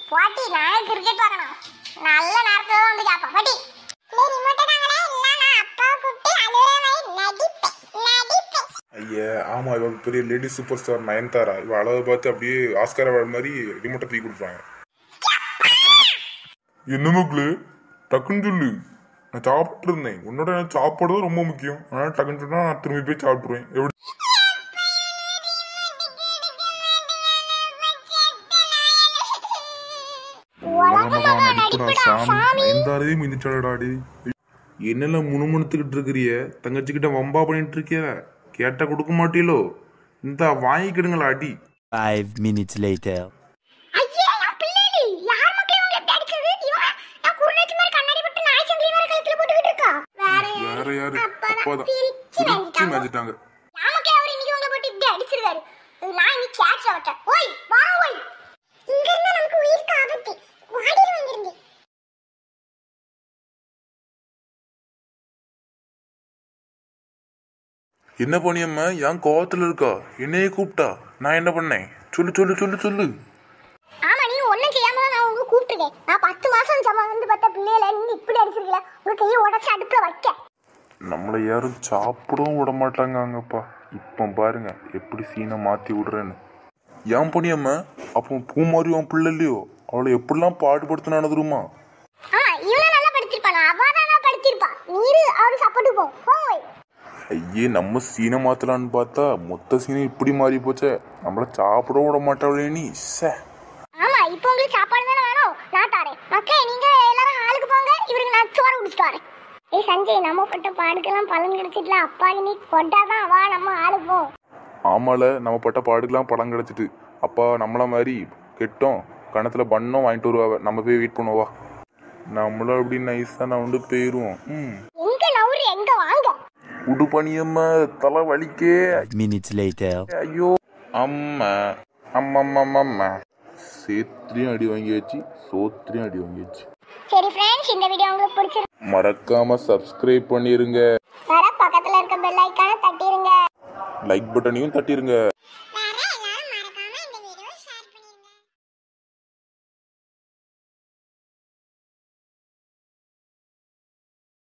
பாட்டி நான் கிரிக்கெட் பார்க்கணும் நல்ல நேரத்துல தான் வந்து கேப்பா பாட்டி ரிமோட் தாங்களே இல்ல நான் அப்பா கூப்பிட்டு அழுற மாதிரி நடிப்பேன் நடிப்பேன் ஐயா ஆமா இவ பெரிய லேடி சூப்பர் ஸ்டார் நயன்தாரா இவ அளவை பார்த்து அப்படியே ஆஸ்கார் அவார்டு மாதிரி ரிமோட்டை தூக்கி கொடுப்பாங்க என்ன மக்களு டக்குன்னு சொல்லு நான் சாப்பிட்டு இருந்தேன் உன்னோட எனக்கு சாப்பாடு தான் ரொம்ப முக்கியம் அதனால டக்குன்னு சொன்னா நான் திரும்பி போய் சாப்பிட்டுருவேன் எப்படி உலகமாக நடிப்புடா சாமி நயன்தாரதே மிதிச்சாடா என்னெல்லாம் முணுமுணுத்துக்கிட்டு இருக்கிறிய தங்கச்சிக்கிட்ட வம்பா பண்ணிட்டு இருக்கிய கேட்டா கொடுக்க மாட்டீங்களோ இந்த வாங்கிக்கிடுங்களா அடி Five minutes later. ஐயே என் பிள்ளைடி யார் மக்களே உங்களை எப்படி அடிச்சது இவன் நான் குருநேச்சி மாதிரி கண்ணாடி போட்டு நாய் சங்கிலி வேற கழுத்துல போட்டுக்கிட்டு இருக்கா வேற வேற யாரு அப்பதான் அப்பாதான் பிரிச்சு பிரிச்சு மேய்ஞ்சிட்டாங்க. மேய்ச்சிட்டாங்க நமக்கே அவர் இன்னைக்கு உங்களை போட்டு இப்படி அடிச்சிருக்காரு நான் இன்னைக்கு கேட்ச் விட்டேன் ஓய் வா ஓய் இங்க இருந்தா நமக்கு உயிருக்கு ஆபத்து வாடியில் வந்திருந்து என்ன பண்ணியம்மா என் கோவத்துல இருக்கா என்னையே கூப்பிட்டா நான் என்ன பண்ணேன் சொல்லு சொல்லு சொல்லு சொல்லு ஆமா நீ ஒண்ணும் செய்யாம தான் நான் உங்க கூப்பிட்டுருக்கேன் நான் பத்து மாசம் சம வந்து பார்த்த பிள்ளையில நீ இப்படி அடிச்சிருக்கல உங்க கையை உடச்சு அடுப்புல வைக்க நம்மளை யாரும் சாப்பிடவும் விட மாட்டாங்க அங்கப்பா இப்போ பாருங்க எப்படி சீனை மாத்தி விடுறேன்னு ஏன் பண்ணியம்மா அப்போ பூ மாதிரி உன் பிள்ளை இல்லையோ அவளை எப்படிலாம் பாடுபடுத்தினானு தெரியுமா ஆமா இவனை நல்லா படிச்சிருப்பானா அவ தான் படிச்சிருப்பா நீரு அவரு சப்போர்ட்டு போ போய் ஐயே நம்ம சீனை மாத்தலான்னு பார்த்தா மொத்த சீனை இப்படி மாறி போச்சே நம்மள சாப்பிட விட மாட்டாளே நீ சே ஆமா இப்போ உங்களுக்கு சாப்பாடு தானே வேணும் நான் தரேன் மக்களே நீங்க எல்லாரும் ஹாலுக்கு போங்க இவருக்கு நான் சோறு குடிச்சிட்டு வரேன் ஏய் சஞ்சய் நம்ம பட்ட பாடுக்கெல்லாம் பலன் கிடைச்சிட்டுல அப்பா நீ கொண்டாதான் வா நம்ம ஆளுக்கு போ ஆமால நம்ம பட்ட பாடுக்கெல்லாம் படம் கிடைச்சிட்டு அப்பா நம்மள மாதிரி கெட்டோம் கணத்துல பண்ணோம் வாங்கிட்டு வருவாவ நம்ம போய் வெயிட் பண்ணுவா நம்மளும் அப்படி நைஸா நான் வந்து போயிருவோம் ம் எங்க நவுறு எங்க வாங்க உடு பணியம்மா தலை வலிக்கே Five minutes later. ஐயோ அம்மா அம்மம்மா அம்மா சேத்திரியும் அடி வாங்கியாச்சு சோத்திரியும் அடி வாங்கியாச்சு சரி ஃப்ரெண்ட்ஸ் இந்த வீடியோ உங்களுக்கு பிடிச்சிருக்கு மறக்காம சப்ஸ்கிரைப் பண்ணிருங்க வர பக்கத்துல இருக்க பெல் ஐக்கான தட்டிருங்க லைக் பட்டனையும் தட்டிருங்க